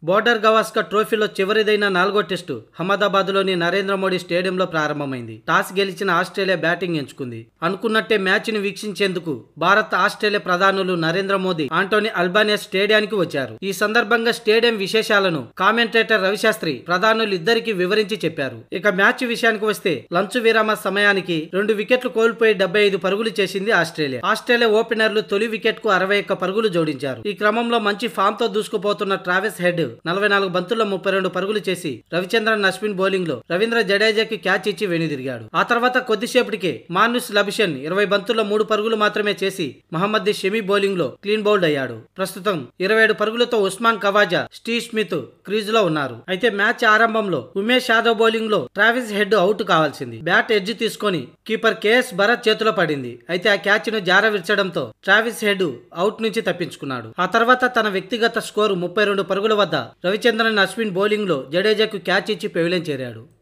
border Gavaskar ట్రోఫీలో చివరిదైన నాలుగో test అహ్మదాబాద్లోని Narendra Modi స్టేడియంలో ప్రారంభమైంది టాస్ గెలిచిన ఆస్ట్రేలియా బ్యాటింగ్ ఎంచుకుంది అనుకున్నట్టే మ్యాచ్ని వీక్షించేందుకు భారత్ ఆస్ట్రేలియా ప్రధానులు నరేంద్ర మోదీ ఆంటోనీ అల్బానియా స్టేడియానికి వచ్చారు ఈ సందర్భంగా స్టేడియం విశేషాలను కామెంటేటర్ రవిశాస్త్రి ప్రధానులు ఇద్దరికి వివరించి చెప్పారు ఇక మ్యాచ్ విషయానికి వస్తే లంచ్ విరామ సమయానికి రెండు వికెట్లు కోల్పోయి డెబ్బై ఐదు పరుగులు చేసింది ఆస్ట్రేలియా ఆస్ట్రేలియా ఓపెనర్లు తొలి వికెట్ కు అరవై ఒక్క పరుగులు జోడించారు ఈ క్రమంలో మంచి ఫామ్ తో దూసుకుపోతున్న ట్రావెస్ హెడ్ నలభై నాలుగు బంతుల్లో ముప్పై రెండు పరుగులు చేసి రవిచంద్రన్ అశ్విన్ బౌలింగ్ లో రవీంద్ర జడేజాకి క్యాచ్ ఇచ్చి వెనుదిరిగాడు ఆ తర్వాత కొద్దిసేపటికే మాన్యుస్ లభిషన్ ఇరవై బంతుల్లో మూడు పరుగులు మాత్రమే చేసి మహమ్మద్ షమి బౌలింగ్ లో క్లీన్ బౌల్డ్ అయ్యాడు ప్రస్తుతం ఇరవై ఏడు పరుగులతో Usman Khawaja Steve Smith crease లో ఉన్నారు అయితే మ్యాచ్ ఆరంభంలో ఉమేష్ యాదవ్ బౌలింగ్ లో ట్రావిస్ హెడ్ అవుట్ కావాల్సింది బ్యాట్ ఎడ్జ్ తీసుకొని కీపర్ కేఎస్ భరత్ చేతిలో పడింది అయితే ఆ క్యాచ్ ను జార విరచడంతో ట్రావిస్ హెడ్ అవుట్ నుంచి తప్పించుకున్నాడు ఆ తర్వాత తన వ్యక్తిగత స్కోరు ముప్పై రెండు పరుగుల వద్ద రవిచంద్రన్ అశ్విన్ బౌలింగ్ లో జడేజాకు క్యాచ్ ఇచ్చి పెవిలియన్ చేరాడు